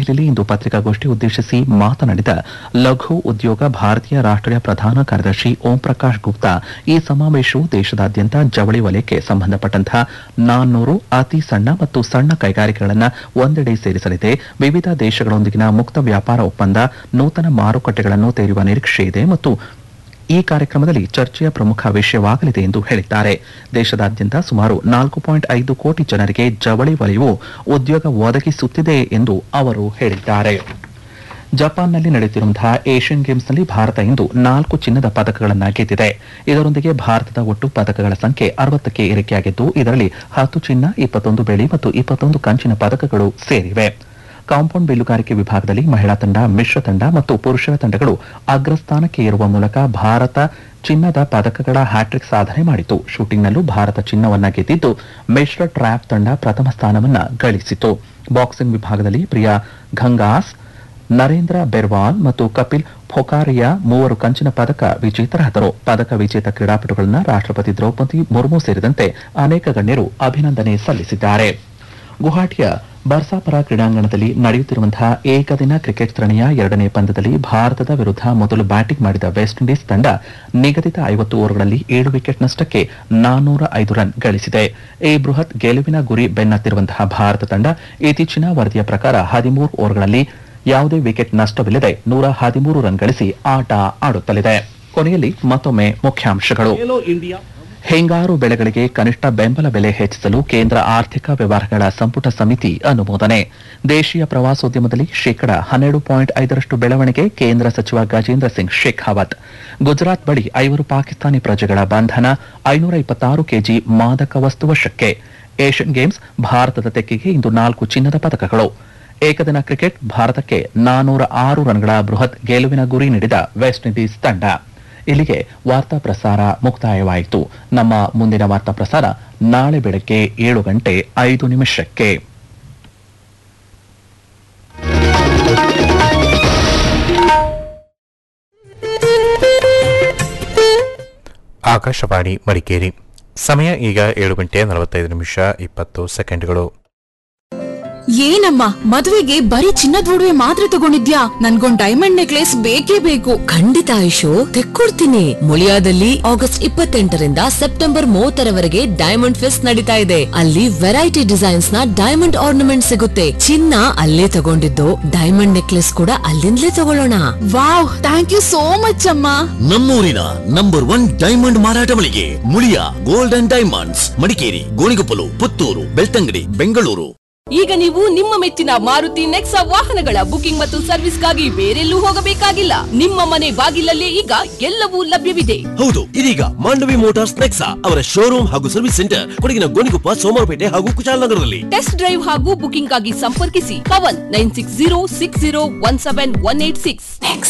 ನವದೆಹಲಿಯಲ್ಲಿ ಇಂದು ಪತ್ರಿಕಾಗೋಷ್ಠಿ ಉದ್ದೇಶಿಸಿ ಮಾತನಾಡಿದ ಲಘು ಉದ್ಯೋಗ ಭಾರತೀಯ ರಾಷ್ಟೀಯ ಪ್ರಧಾನ ಕಾರ್ಯದರ್ಶಿ ಓಂ ಪ್ರಕಾಶ್ ಗುಪ್ತಾ ಈ ಸಮಾವೇಶವು ದೇಶದಾದ್ಯಂತ ಜವಳಿ ವಲಯಕ್ಕೆ ಸಂಬಂಧಪಟ್ಟಂತಹ ನಾನ್ನೂರು ಅತಿ ಸಣ್ಣ ಮತ್ತು ಸಣ್ಣ ಕೈಗಾರಿಕೆಗಳನ್ನು ಒಂದೆಡೆ ಸೇರಿಸಲಿದೆ ವಿವಿಧ ದೇಶಗಳೊಂದಿಗಿನ ಮುಕ್ತ ವ್ಯಾಪಾರ ಒಪ್ಪಂದ ನೂತನ ಮಾರುಕಟ್ಟೆಗಳನ್ನು ತೆರೆಯುವ ನಿರೀಕ್ಷೆ ಇದೆ ಮತ್ತು ಈ ಕಾರ್ಯಕ್ರಮದಲ್ಲಿ ಚರ್ಚೆಯ ಪ್ರಮುಖ ವಿಷಯವಾಗಲಿದೆ ಎಂದು ಹೇಳಿದ್ದಾರೆ ದೇಶದಾದ್ಯಂತ ಸುಮಾರು ನಾಲ್ಕು ಪಾಯಿಂಟ್ ಐದು ಕೋಟಿ ಜನರಿಗೆ ಜವಳಿ ವಲಯವು ಉದ್ಯೋಗ ಒದಗಿಸುತ್ತಿದೆ ಎಂದು ಅವರು ಹೇಳಿದ್ದಾರೆ ಜಪಾನ್ನಲ್ಲಿ ನಡೆಯುತ್ತಿರುವಂತಹ ಏಷ್ಯನ್ ಗೇಮ್ಸ್ನಲ್ಲಿ ಭಾರತ ಇಂದು ನಾಲ್ಕು ಚಿನ್ನದ ಪದಕಗಳನ್ನು ಗೆದ್ದಿದೆ ಇದರೊಂದಿಗೆ ಭಾರತದ ಒಟ್ಟು ಪದಕಗಳ ಸಂಖ್ಯೆ ಅರವತ್ತಕ್ಕೆ ಏರಿಕೆಯಾಗಿದ್ದು ಇದರಲ್ಲಿ ಹತ್ತು ಚಿನ್ನ ಇಪ್ಪತ್ತೊಂದು ಬೆಳ್ಳಿ ಮತ್ತು ಇಪ್ಪತ್ತೊಂದು ಕಂಚಿನ ಪದಕಗಳು ಸೇರಿವೆ ಕಾಂಪೌಂಡ್ ಬಿಲ್ಲುಗಾರಿಕೆ ವಿಭಾಗದಲ್ಲಿ ಮಹಿಳಾ ತಂಡ ಮಿಶ್ರ ತಂಡ ಮತ್ತು ಪುರುಷರ ತಂಡಗಳು ಅಗ್ರಸ್ಥಾನಕ್ಕೆ ಏರುವ ಮೂಲಕ ಭಾರತ ಚಿನ್ನದ ಪದಕಗಳ ಹ್ಯಾಟ್ರಿಕ್ ಸಾಧನೆ ಮಾಡಿತು ಶೂಟಿಂಗ್ನಲ್ಲೂ ಭಾರತ ಚಿನ್ನವನ್ನ ಗೆದ್ದಿದ್ದು ಮಿಶ್ರ ಟ್ರ್ಯಾಪ್ ತಂಡ ಪ್ರಥಮ ಸ್ಥಾನವನ್ನ ಗಳಿಸಿತು ಬಾಕ್ಸಿಂಗ್ ವಿಭಾಗದಲ್ಲಿ ಪ್ರಿಯಾ ಘಂಗಾಸ್ ನರೇಂದ್ರ ಬೆರ್ವಾಲ್ ಮತ್ತು ಕಪಿಲ್ ಫೊಕಾರಿಯಾ ಮೂವರು ಕಂಚಿನ ಪದಕ ವಿಜೇತರಾದರು ಪದಕ ವಿಜೇತ ಕ್ರೀಡಾಪಟುಗಳನ್ನ ರಾಷ್ಟ್ರಪತಿ ದ್ರೌಪದಿ ಮುರ್ಮು ಸೇರಿದಂತೆ ಅನೇಕ ಗಣ್ಯರು ಅಭಿನಂದನೆ ಸಲ್ಲಿಸಿದ್ದಾರೆ ಗುವಾಹಟಿಯ ಬರ್ಸಾಪರ ಕ್ರೀಡಾಂಗಣದಲ್ಲಿ ನಡೆಯುತ್ತಿರುವಂತಹ ಏಕದಿನ ಕ್ರಿಕೆಟ್ ಸರಣಿಯ ಎರಡನೇ ಪಂದ್ಯದಲ್ಲಿ ಭಾರತದ ವಿರುದ್ಧ ಮೊದಲು ಬ್ಯಾಟಿಂಗ್ ಮಾಡಿದ ವೆಸ್ಟ್ ಇಂಡೀಸ್ ತಂಡ ನಿಗದಿತ ಐವತ್ತು ಓವರ್ಗಳಲ್ಲಿ ಏಳು ವಿಕೆಟ್ ನಷ್ಟಕ್ಕೆ ನಾನ್ನೂರ ಐದು ರನ್ ಗಳಿಸಿದೆ ಈ ಬೃಹತ್ ಗೆಲುವಿನ ಗುರಿ ಬೆನ್ನತ್ತಿರುವಂತಹ ಭಾರತ ತಂಡ ಇತ್ತೀಚಿನ ವರದಿಯ ಪ್ರಕಾರ ಹದಿಮೂರು ಓವರ್ಗಳಲ್ಲಿ ಯಾವುದೇ ವಿಕೆಟ್ ನಷ್ಟವಿಲ್ಲದೆ ನೂರ ಹದಿಮೂರು ರನ್ ಗಳಿಸಿ ಆಟ ಆಡುತ್ತಲಿದೆ ಕೊನೆಯಲ್ಲಿ ಮತ್ತೊಮ್ಮೆ ಮುಖ್ಯಾಂಶಗಳು ಖೇಲೋ ಇಂಡಿಯಾ ಹಿಂಗಾರು ಬೆಳೆಗಳಿಗೆ ಕನಿಷ್ಠ ಬೆಂಬಲ ಬೆಲೆ ಹೆಚ್ಚಿಸಲು ಕೇಂದ್ರ ಆರ್ಥಿಕ ವ್ಯವಹಾರಗಳ ಸಂಪುಟ ಸಮಿತಿ ಅನುಮೋದನೆ ದೇಶೀಯ ಪ್ರವಾಸೋದ್ಯಮದಲ್ಲಿ ಶೇಕಡ ಹನ್ನೆರಡು ಪಾಯಿಂಟ್ ಐದರಷ್ಟು ಬೆಳವಣಿಗೆ ಕೇಂದ್ರ ಸಚಿವ ಗಜೇಂದ್ರ ಸಿಂಗ್ ಶೇಖಾವತ್ ಗುಜರಾತ್ ಬಳಿ ಐವರು ಪಾಕಿಸ್ತಾನಿ ಪ್ರಜೆಗಳ ಬಂಧನ ಐನೂರ ಇಪ್ಪತ್ತಾರು ಕೆಜಿ ಮಾದಕ ವಸ್ತು ವಶಕ್ಕೆ ಏಷ್ಯನ್ ಗೇಮ್ಸ್ ಭಾರತದ ತೆಕ್ಕೆಗೆ ಇಂದು ನಾಲ್ಕು ಚಿನ್ನದ ಪದಕಗಳು ಏಕದಿನ ಕ್ರಿಕೆಟ್ ಭಾರತಕ್ಕೆ ನಾನೂರ ಆರು ರನ್ಗಳ ಬೃಹತ್ ಗೆಲುವಿನ ಗುರಿ ನೀಡಿದ ವೆಸ್ಟ್ ಇಂಡೀಸ್ ತಂಡ ಇಲ್ಲಿಗೆ ವಾರ್ತಾ ಪ್ರಸಾರ ಮುಕ್ತಾಯವಾಯಿತು ನಮ್ಮ ಮುಂದಿನ ವಾರ್ತಾ ಪ್ರಸಾರ ನಾಳೆ ಬೆಳಗ್ಗೆ ಏಳು ಗಂಟೆ ಐದು ನಿಮಿಷಕ್ಕೆ ಆಕಾಶವಾಣಿ ಮಡಿಕೇರಿ ಸಮಯ ಈಗ ಏಳು ಗಂಟೆ ನಲವತ್ತೈದು ನಿಮಿಷ ಇಪ್ಪತ್ತು ಸೆಕೆಂಡ್ಗಳು ಏನಮ್ಮ ಮದುವೆಗೆ ಬರೀ ಚಿನ್ನದ ಒಡವೆ ಮಾತ್ರ ತಗೊಂಡಿದ್ಯಾ ನನ್ಗೊಂದ್ ಡೈಮಂಡ್ ನೆಕ್ಲೆಸ್ ಬೇಕೇ ಬೇಕು ಖಂಡಿತ ಆಯುಷು ತೆಕ್ಕೊಡ್ತೀನಿ ಮುಳಿಯಾದಲ್ಲಿ ಆಗಸ್ಟ್ ಇಪ್ಪತ್ತೆಂಟರಿಂದ ಸೆಪ್ಟೆಂಬರ್ ಮೂವತ್ತರವರೆಗೆ ಡೈಮಂಡ್ ಫೆಸ್ಟ್ ನಡೀತಾ ಇದೆ ಅಲ್ಲಿ ವೆರೈಟಿ ಡಿಸೈನ್ಸ್ ನ ಡೈಮಂಡ್ ಆರ್ನಮೆಂಟ್ ಸಿಗುತ್ತೆ ಚಿನ್ನ ಅಲ್ಲೇ ತಗೊಂಡಿದ್ದು ಡೈಮಂಡ್ ನೆಕ್ಲೆಸ್ ಕೂಡ ಅಲ್ಲಿಂದಲೇ ತಗೊಳ್ಳೋಣ wow thank you so much ಅಮ್ಮ ನಮ್ಮೂರಿನ ನಂಬರ್ ಒನ್ ಡೈಮಂಡ್ ಮಾರಾಟ ಮಳಿಗೆ Muliya gold and diamonds Madikeri Gonikoppal Puttur Belthangady Bengaluru ಈಗ ನೀವು ನಿಮ್ಮ ಮೆಚ್ಚಿನ ಮಾರುತಿ ನೆಕ್ಸಾ ವಾಹನಗಳ ಬುಕಿಂಗ್ ಮತ್ತು ಸರ್ವಿಸ್ಗಾಗಿ ಬೇರೆಲ್ಲೂ ಹೋಗಬೇಕಾಗಿಲ್ಲ ನಿಮ್ಮ ಮನೆ ಬಾಗಿಲಲ್ಲೇ ಈಗ ಎಲ್ಲವೂ ಲಭ್ಯವಿದೆ ಹೌದು ಇದೀಗ ಮಾಂಡವಿ ಮೋಟಾರ್ಸ್ ನೆಕ್ಸಾ ಅವರ ಶೋರೂಮ್ ಹಾಗೂ ಸರ್ವಿಸ್ ಸೆಂಟರ್ ಕೊಡಗಿನ ಗೋಣಿಕೊಪ್ಪ ಸೋಮವಾರಪೇಟೆ ಹಾಗೂ ಕುಶಾಲನಗರದಲ್ಲಿ ಟೆಸ್ಟ್ ಡ್ರೈವ್ ಹಾಗೂ ಬುಕಿಂಗ್ ಆಗಿ ಸಂಪರ್ಕಿಸಿ Pavan nine six zero six zero one seven one eight six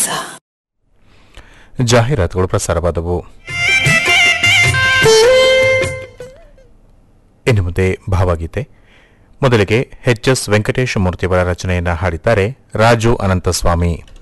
ಜಾಹೀರಾತುಗಳು ಪ್ರಸಾರವಾದವು ಇನ್ನು ಮುಂದೆ ಭಾವಗೀತೆ ಮೊದಲಿಗೆ ಎಚ್ ಎಸ್ ವೆಂಕಟೇಶ ಮೂರ್ತಿಯವರ ರಚನೆಯನ್ನು ಹಾಡಿದ್ದಾರೆ ರಾಜು ಅನಂತಸ್ವಾಮಿ